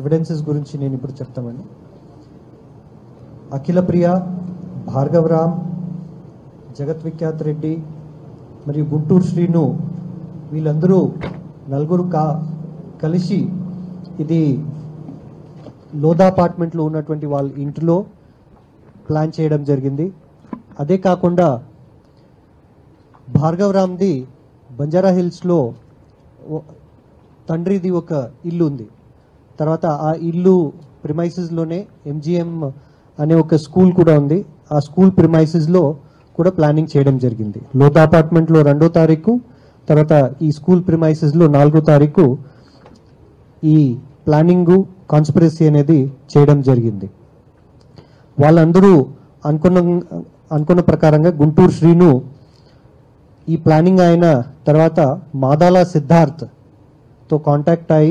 evidences గురించి నేను ఇప్పుడు చెప్తామండి అఖిల ప్రియ భార్గవరామ్ జగత్ విఖ్యాత్ రెడ్డి మరియు గుంటూరు శ్రీను వీళ్ళందరూ నలుగురు కా కలిసి ఇది లోదా అపార్ట్మెంట్లో ఉన్నటువంటి వాళ్ళ ఇంటిలో ప్లాన్ చేయడం జరిగింది అదే కాకుండా భార్గవరామ్ది బంజారా హిల్స్లో ఓ- తండ్రిది ఒక ఇల్లు ఉంది తర్వాత ఆ ఇల్లు ప్రిమైసెస్లోనే ఎంజిఎం అనే ఒక స్కూల్ కూడా ఉంది ఆ స్కూల్ ప్రిమైసెస్లో కూడా ప్లానింగ్ చేయడం జరిగింది లోతా అపార్ట్మెంట్లో రెండో తారీఖు తర్వాత ఈ స్కూల్ ప్రిమైసెస్లో నాలుగో తారీఖు ఈ ప్లానింగ్ కాన్స్పిరసీ అనేది చేయడం జరిగింది వాళ్ళందరూ అనుకున్న అనుకున్న ప్రకారంగా గుంటూరు శ్రీను ఈ ప్లానింగ్ అయిన తర్వాత మాదాల సిద్ధార్థ్ తో కాంటాక్ట్ అయ్యి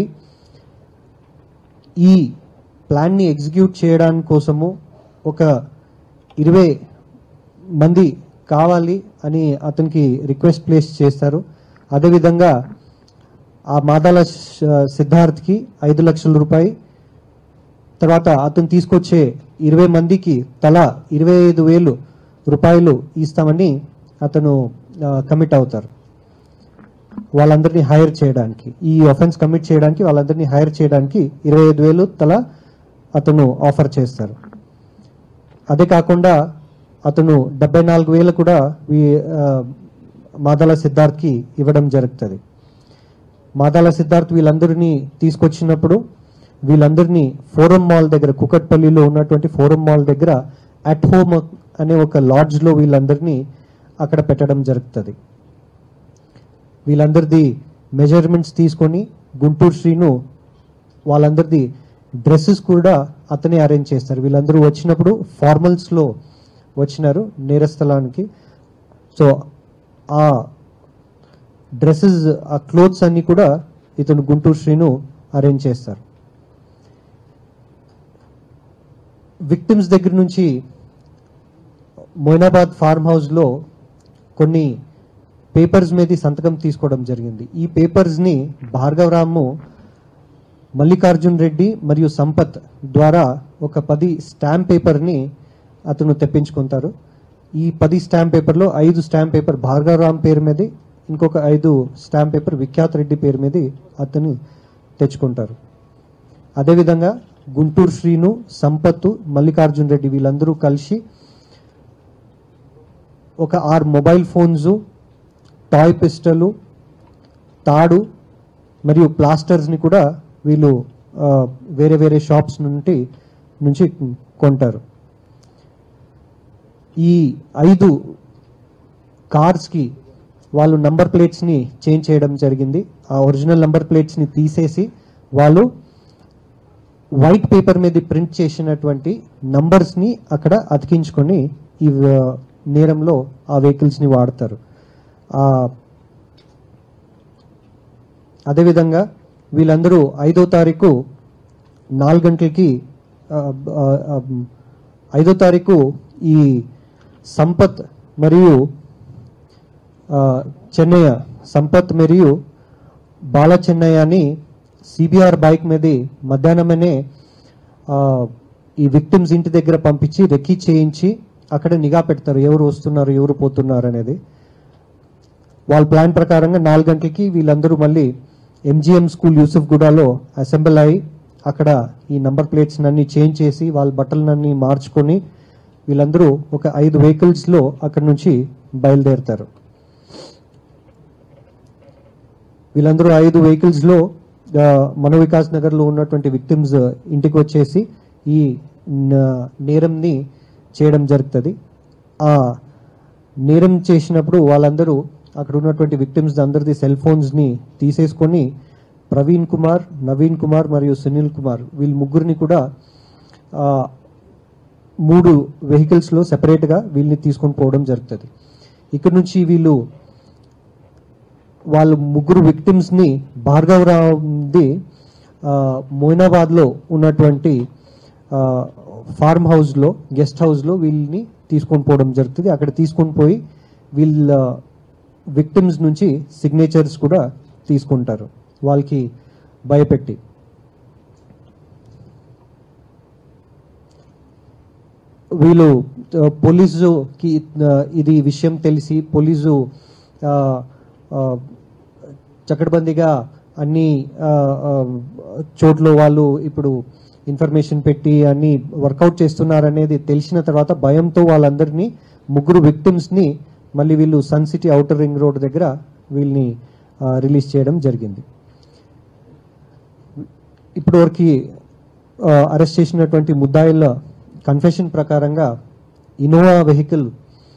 ఈ ప్లాన్ని ఎగ్జిక్యూట్ చేయడానికి కోసము ఒక ఇరవై మంది కావాలి అని అతనికి రిక్వెస్ట్ ప్లేస్ చేస్తారు అదేవిధంగా ఆ మాదాల శ- సిద్ధార్థ్కి ఐదు లక్షల రూపాయి తర్వాత అతను తీసుకొచ్చే ఇరవై మందికి తలా ఇరవై ఐదు వేలు రూపాయలు ఇస్తామని అతను కమిట్ అవుతారు వాళ్ళందరినీ హైర్ చేయడానికి ఈ ఆఫెన్స్ కమిట్ చేయడానికి వాళ్ళందరినీ హైర్ చేయడానికి ఇరవై ఐదు వేలు తలా అతను ఆఫర్ చేస్తారు అదే కాకుండా అతను డెబ్బై నాలుగు వేలు కూడా వీ- ఆ, మాదాల సిద్ధార్థ్కి ఇవ్వడం జరుగుతుంది మాదాల సిద్ధార్థ్ వీళ్ళందరినీ తీసుకొచ్చినప్పుడు వీళ్ళందరినీ ఫోరం మాల్ దగ్గర కుకట్పల్లిలో ఉన్నటువంటి ఫోరం మాల్ దగ్గర అట్ హోమ్ అనే ఒక లాడ్జ్లో వీళ్ళందరినీ అక్కడ పెట్టడం జరుగుతుంది వీళ్ళందరిది మెజర్మెంట్స్ తీసుకొని గుంటూరు శ్రీను వాళ్ళందరిది డ్రెస్సెస్ కూడా అతనే అరేంజ్ చేస్తారు వీళ్ళందరూ వచ్చినప్పుడు ఫార్మల్స్లో వచ్చినారు నేరస్థలానికి సో ఆ డ్రెస్సెస్ ఆ క్లోత్స్ అన్ని కూడా ఇతను గుంటూరు శ్రీను అరేంజ్ చేస్తారు విక్టిమ్స్ దగ్గర నుంచి మొయినాబాద్ ఫార్మ్ హౌస్లో కొన్ని పేపర్స్ మీద సంతకం తీసుకోవడం జరిగింది ఈ పేపర్స్ని భార్గవరాము మల్లికార్జున్ రెడ్డి మరియు సంపత్ ద్వారా ఒక పది స్టాంప్ పేపర్ని అతను తెప్పించుకుంటారు ఈ పది స్టాంప్ పేపర్లో ఐదు స్టాంప్ పేపర్ భార్గవరామ్ పేరు మీద ఇంకొక ఐదు స్టాంప్ పేపర్ విఖ్యాత్ రెడ్డి పేరు మీద అతను తెచ్చుకుంటారు అదేవిధంగా గుంటూరు శ్రీను సంపత్తు మల్లికార్జున్ రెడ్డి వీళ్ళందరూ కలిసి ఒక ఆరు మొబైల్ ఫోన్స్ టాయ్ పిస్టలు తాడు మరియు ప్లాస్టర్స్ని కూడా వీళ్ళు ఆ, వేరే వేరే షాప్స్ నుండి నుంచి కొంటారు ఈ ఐదు కార్స్కి వాళ్ళు నంబర్ ప్లేట్స్ని చేంజ్ చేయడం జరిగింది ఆ ఒరిజినల్ నంబర్ ప్లేట్స్ని తీసేసి వాళ్ళు వైట్ పేపర్ మీద ప్రింట్ చేసినటువంటి నంబర్స్ని అక్కడ అతికించుకొని ఈ ఆ, నేరంలో ఆ వెహికల్స్ని వాడతారు ఆ, అదేవిధంగా వీళ్ళందరూ ఐదో తారీఖు నాలుగు గంటలకి ఆ, ఆ, ఆ, ఐదో తారీఖు ఈ సంపత్ మరియు ఆ, చెన్నయ్య సంపత్ మరియు బాల చెన్నయ్యని సిబిఆర్ బైక్ మీద మధ్యాహ్నమనే ఆ, ఈ విక్టిమ్స్ ఇంటి దగ్గర పంపించి రెక్కీ చేయించి అక్కడ నిఘా పెడతారు ఎవరు వస్తున్నారు ఎవరు పోతున్నారు అనేది వాళ్ళ ప్లాన్ ప్రకారంగా నాలుగు గంటలకి వీళ్ళందరూ మళ్ళీ ఎంజిఎం స్కూల్ యూసుఫ్ గూడలో అసెంబ్ల్ అయ్యి అక్కడ ఈ నంబర్ ప్లేట్స్ అన్ని చేంజ్ చేసి వాళ్ళ బట్టలన్నీ మార్చుకొని వీళ్ళందరూ ఒక ఐదు వెహికల్స్ లో అక్కడ నుంచి బయలుదేరుతారు వీళ్ళందరూ ఐదు వెహికల్స్ లో ఆ, మన వికాస్ నగర్ లో ఉన్నటువంటి విక్టిమ్స్ ఇంటికి వచ్చేసి ఈ న- నేరంని చేయడం జరుగుతుంది ఆ నేరం చేసినప్పుడు వాళ్ళందరూ అక్కడ ఉన్నటువంటి విక్టిమ్స్ అందరిది సెల్ ఫోన్స్ ని తీసేసుకొని ప్రవీణ్ కుమార్ నవీన్ కుమార్ మరియు సునీల్ కుమార్ వీళ్ళ ముగ్గురిని కూడా ఆ, మూడు వెహికల్స్ లో సెపరేట్ గా వీళ్ళని తీసుకొని పోవడం జరుగుతుంది ఇక్కడ నుంచి వీళ్ళు వాళ్ళు ముగ్గురు విక్టిమ్స్ ని భార్గవరావుది మోయినాబాద్ లో ఉన్నటువంటి ఆ, ఫార్మ్ హౌస్ లో గెస్ట్ హౌస్ లో వీళ్ళని తీసుకొని పోవడం జరుగుతుంది అక్కడ తీసుకొని పోయి వీళ్ళ విక్టిమ్స్ నుంచి సిగ్నేచర్స్ కూడా తీసుకుంటారు వాళ్ళకి భయపెట్టి వీళ్ళు ఆ, పోలీసుకి ఆ, ఇది విషయం తెలిసి పోలీసు ఆ, ఆ, చక్కడబందిగా అన్ని ఆ, ఆ, చోట్ల వాళ్ళు ఇప్పుడు ఇన్ఫర్మేషన్ పెట్టి అన్ని వర్కౌట్ చేస్తున్నారనేది తెలిసిన తర్వాత భయంతో వాళ్ళందరినీ ముగ్గురు విక్టిమ్స్ని మళ్ళీ వీళ్ళు Sun City outer ring road దగ్గర వీళ్ళని రిలీజ్ చేయడం జరిగింది ఇప్పటి వరకు అరెస్ట్ చేసినటువంటి ముద్దాయిల కన్ఫెషన్ ప్రకారంగా Innova vehicle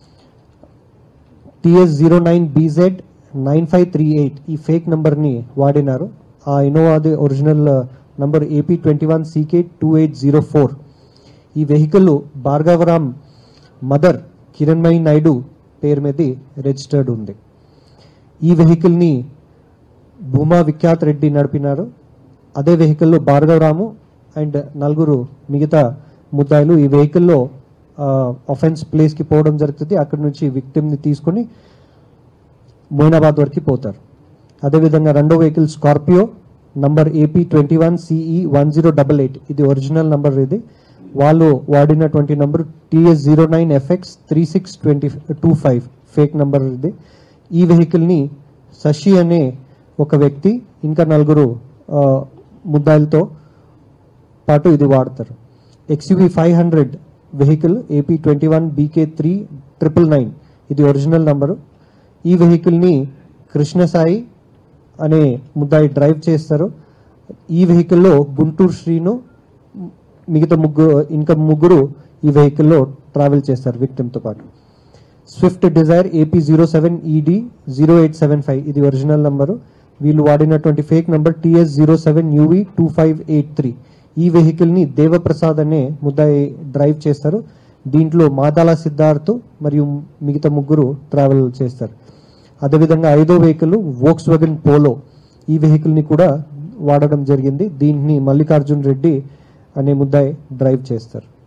TS zero nine BZ nine five three eight ఈ ఫేక్ నంబర్ని వాడినారు ఆ ఇన్నోవాది original number AP twenty one CK two eight zero four ఈ వెహికల్ భార్గవరామ్ మదర్ కిరణ్మయి నాయుడు పేరు మీద రిజిస్టర్డ్ ఉంది ఈ వెహికల్ని భూమా విఖ్యాత్ రెడ్డి నడిపినారు అదే వెహికల్లో భార్గవరాము అండ్ నలుగురు మిగతా ముద్దాయిలు ఈ వెహికల్లో అఫెన్స్ ప్లేస్కి పోవడం జరుగుతుంది అక్కడి నుంచి విక్టిమ్ని తీసుకొని మోయినాబాద్ వరకు పోతారు అదేవిధంగా రెండో vehicle Scorpio number AP twenty one CE one zero double eight ఇది ఒరిజినల్ నంబర్ ఇది వాళ్ళు వాడినటువంటి number TS zero nine FX three six twenty two five fake number ఇది ఈ వెహికల్ని శశి అనే ఒక వ్యక్తి ఇంకా నలుగురు ఆ, ముద్దాయిలతో పాటు ఇది వాడతారు XUV five hundred vehicle AP twenty one BK three triple nine ఇది ఒరిజినల్ నంబరు ఈ వెహికల్ని కృష్ణసాయి అనే ముద్దాయి డ్రైవ్ చేస్తారు ఈ వెహికల్లో గుంటూరు శ్రీను మిగతా ముగ్గురు ఇంకా ముగ్గురు ఈ వెహికల్లో ట్రావెల్ చేస్తారు విక్టిమ్తో పాటు Swift Dzire AP zero seven ED zero eight seven five ఇది ఒరిజినల్ నంబరు వీళ్ళు వాడినటువంటి fake number TS zero seven UV two five eight three ఈ వెహికల్ని దేవప్రసాద్ అనే ముద్దాయి డ్రైవ్ చేస్తారు దీంట్లో మాదాల సిద్ధార్థ్ మరియు మిగతా ముగ్గురు ట్రావెల్ చేస్తారు అదేవిధంగా ఐదో వెహికల్ వోక్స్ వగన్ పోలో ఈ వెహికల్ని కూడా వాడడం జరిగింది దీన్ని మల్లికార్జున్ రెడ్డి అనే ముద్దాయి డ్రైవ్ చేస్తారు